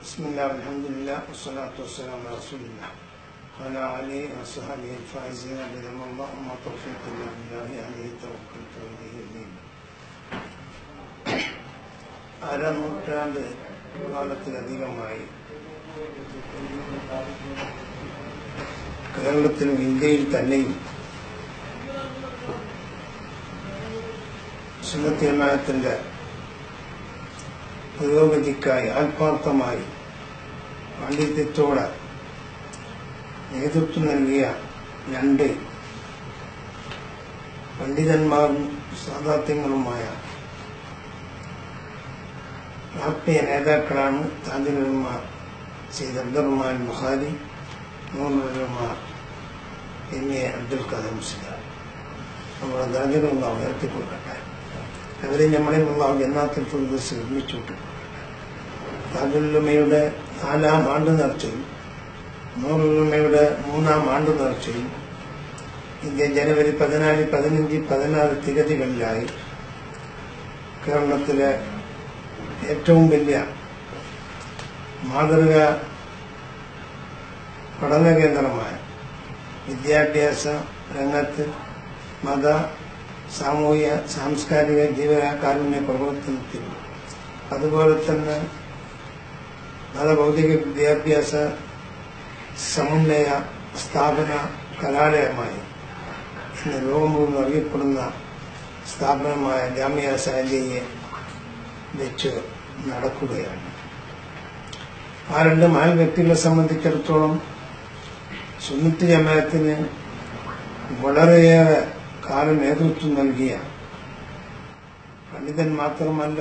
بسم الله والحمد لله والصلاة والسلام على رسول الله وعلى آله وصحبه الفائزين بذم الله وما توفيق إلا بالله عليه توكلت وإليه أنيب അര നൂറ്റാണ്ട് കാലത്തിലധികമായി കേരളത്തിലും ഇന്ത്യയിൽ തന്നെയും സുന്നത്തിയമാനത്തിന്റെ പുരോഗതിക്കായി ആത്മാർത്ഥമായി പാണ്ഡിത്യത്തോടെ നേതൃത്വം നൽകിയ രണ്ട് പണ്ഡിതന്മാരും സാധാത്യങ്ങളുമായ ആത്മീയ നേതാക്കളാണ് താജുലുമാർ സെയ്ദ് അബ്ദുറഹ്മാൻ ബുഖാരി നൂറുമാർ എം എ അബ്ദുൽ ഖാദർ മുസ്ലിം നമ്മുടെ ദാജുലുള്ള ഉയർത്തിക്കൊടുക്കട്ടെ അവരെ നമ്മളെ അള്ളാഹു ജന്നാത്തിൽ ഫുൽദസ് ഒരുമിച്ചു താജുലുമയുടെ നാലാം ആണ്ട് നേർച്ചയും നൂറുലുമയുടെ മൂന്നാം ആണ്ട് നേർച്ചയും ഇന്ത്യ ജനുവരി പതിനാല് പതിനഞ്ച് പതിനാറ് തീയതികളിലായി കേരളത്തിലെ ഏറ്റവും വലിയ മാതൃക പഠന കേന്ദ്രമായ വിദ്യാഭ്യാസ രംഗത്ത് മത സാമൂഹിക സാംസ്കാരിക ജീവകാരുണ്യ പ്രവർത്തനത്തിൽ അതുപോലെ തന്നെ മതഭൗതിക വിദ്യാഭ്യാസ സമന്വയ സ്ഥാപന കലാലയമായി ഇന്ന് ലോകം മുഴുവൻ അറിയപ്പെടുന്ന സ്ഥാപനമായ ജാമ്യ സാലിയെ വെച്ച് നടക്കുകയാണ് ആ രണ്ട് മഹൽ വ്യക്തികളെ സംബന്ധിച്ചിടത്തോളം സുന്നത്ത് ജമാഅത്തിന് വളരെയേറെ കാലം നേതൃത്വം നൽകിയ പണ്ഡിതൻ മാത്രമല്ല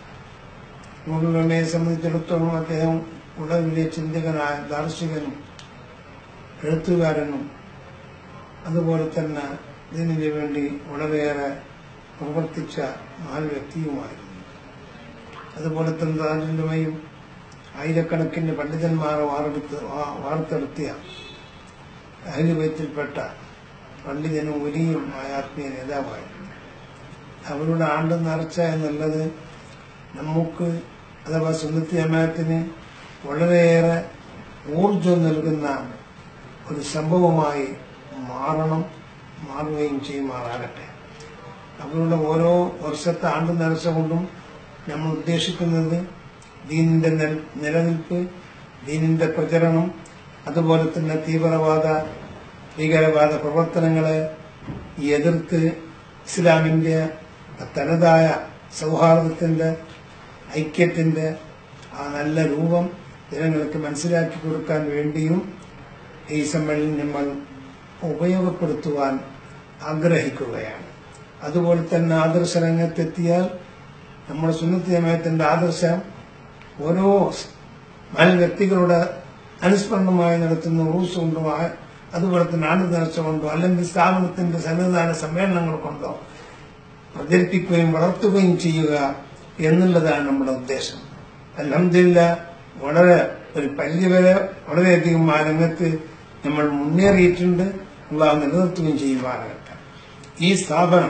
മുഴുവനെ സംബന്ധിച്ചിടത്തോളം അദ്ദേഹം ഉടലിലെ ചിന്തകനായ ദാർശനികനും എഴുത്തുകാരനും അതുപോലെ തന്നെ ഇതിനു വേണ്ടി വളരെയേറെ പ്രവർത്തിച്ച മഹൽ വ്യക്തിയുമായിരുന്നു അതുപോലെ തന്നെ താജുലുമയും ആയിരക്കണക്കിന് പണ്ഡിതന്മാരെ വാർത്തെടുത്ത് വാർത്തെടുത്തിയ അഹിലുബൈത്തിൽപ്പെട്ട പണ്ഡിതനും ഒലിയും ആത്മീയ നേതാവായിരുന്നു അവരുടെ ആണ്ട് നേർച്ച എന്നുള്ളത് നമുക്ക് അഥവാ സുന്നത്തി ജമാഅത്തിന് വളരെയേറെ ഊർജം നൽകുന്ന ഒരു സംഭവമായി മാറണം മാറുകയും ചെയ്യുമാറാകട്ടെ അവരുടെ ഓരോ വർഷത്തെ ആണ്ട് നേർച്ച കൊണ്ടും നമ്മൾ ഉദ്ദേശിക്കുന്നത് ദീനിന്റെ നിലനിൽപ്പ് ദീനിന്റെ പ്രചരണം അതുപോലെ തന്നെ തീവ്രവാദ ഭീകരവാദ പ്രവർത്തനങ്ങളെ എതിർത്ത് ഇസ്ലാമിന്റെ തനതായ സൗഹാർദ്ദത്തിന്റെ ഐക്യത്തിന്റെ ആ നല്ല രൂപം ജനങ്ങൾക്ക് മനസ്സിലാക്കി കൊടുക്കാൻ വേണ്ടിയും ഈ സമ്മേളനം നമ്മൾ ഉപയോഗപ്പെടുത്തുവാൻ ആഗ്രഹിക്കുകയാണ് അതുപോലെ തന്നെ ആദർശ രംഗത്തെത്തിയാൽ നമ്മുടെ സുന്നത്ത് ജമയത്തിന്റെ ആദർശം ഓരോ മൽ വ്യക്തികളുടെ അനുസ്മരണമായി നടത്തുന്ന ഉറൂസ് കൊണ്ടോ അതുപോലെ തന്നെ ആണ്ട് നേർച്ച കൊണ്ടോ അല്ലെങ്കിൽ സ്ഥാപനത്തിന്റെ സന്നിധാന സമ്മേളനങ്ങൾ കൊണ്ടോ പ്രചരിപ്പിക്കുകയും വളർത്തുകയും ചെയ്യുക എന്നുള്ളതാണ് നമ്മുടെ ഉദ്ദേശം അലഹമില്ല വളരെ ഒരു പല്ല് വരെ വളരെയധികം ആ രംഗത്ത് നമ്മൾ മുന്നേറിയിട്ടുണ്ട് അള്ളാഹ് നിലനിർത്തുകയും ചെയ്യുവാനാകട്ടെ ഈ സ്ഥാപനം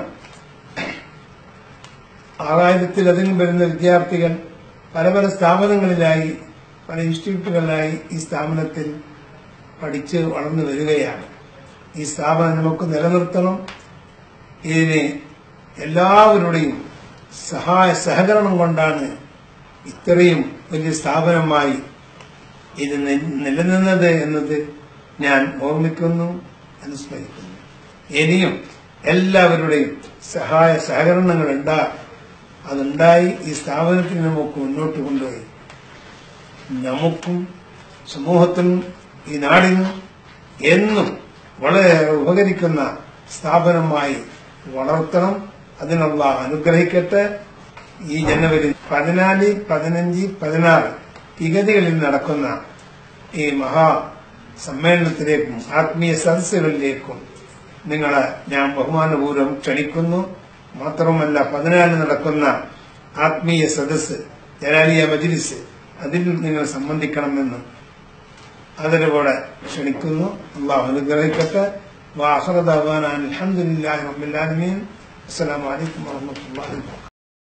ആറായിരത്തിലധികം വരുന്ന വിദ്യാർത്ഥികൾ പല പല സ്ഥാപനങ്ങളിലായി പല ഇൻസ്റ്റിറ്റ്യൂട്ടുകളിലായി ഈ സ്ഥാപനത്തിൽ പഠിച്ച് വളർന്നു വരികയാണ് ഈ സ്ഥാപനം നമുക്ക് നിലനിർത്തണം ഇതിന് എല്ലാവരുടെയും സഹായ സഹകരണം കൊണ്ടാണ് ഇത്രയും വലിയ സ്ഥാപനമായി ഇത് നിലനിന്നത് എന്നത് ഞാൻ ഓർമ്മിക്കുന്നു അനുസ്മരിക്കുന്നു ഇനിയും എല്ലാവരുടെയും സഹായ സഹകരണങ്ങൾ ഉണ്ടാ അതുണ്ടായി ഈ സ്ഥാപനത്തിന് നമുക്ക് മുന്നോട്ട് കൊണ്ടുപോയി നമുക്കും സമൂഹത്തിനും ഈ നാടിനും എന്നും വളരെ ഉപകരിക്കുന്ന സ്ഥാപനമായി വളർത്തണം അതിനുള്ള അനുഗ്രഹിക്കട്ടെ ഈ ജനുവരി പതിനാല് പതിനഞ്ച് പതിനാറ് തികതികളിൽ നടക്കുന്ന ഈ മഹാ സമ്മേളനത്തിലേക്കും ആത്മീയ സദസ്സുകളിലേക്കും നിങ്ങളെ ഞാൻ ബഹുമാനപൂർവ്വം ക്ഷണിക്കുന്നു മാത്രമല്ല പതിനാല് നടക്കുന്ന ആത്മീയ സദസ് ജലാലിയ മജ്ലിസ് അതിൽ നിങ്ങൾ സംബന്ധിക്കണമെന്ന് ആദരവോടെ ക്ഷണിക്കുന്നു അള്ളാഹു അനുഗ്രഹിക്കട്ടെ വാഹറദാൻ അലഹമുല്ലാ റബുലാലമീൻ അസ്സലാമലൈക്കും വാഹമത്തല്ലാ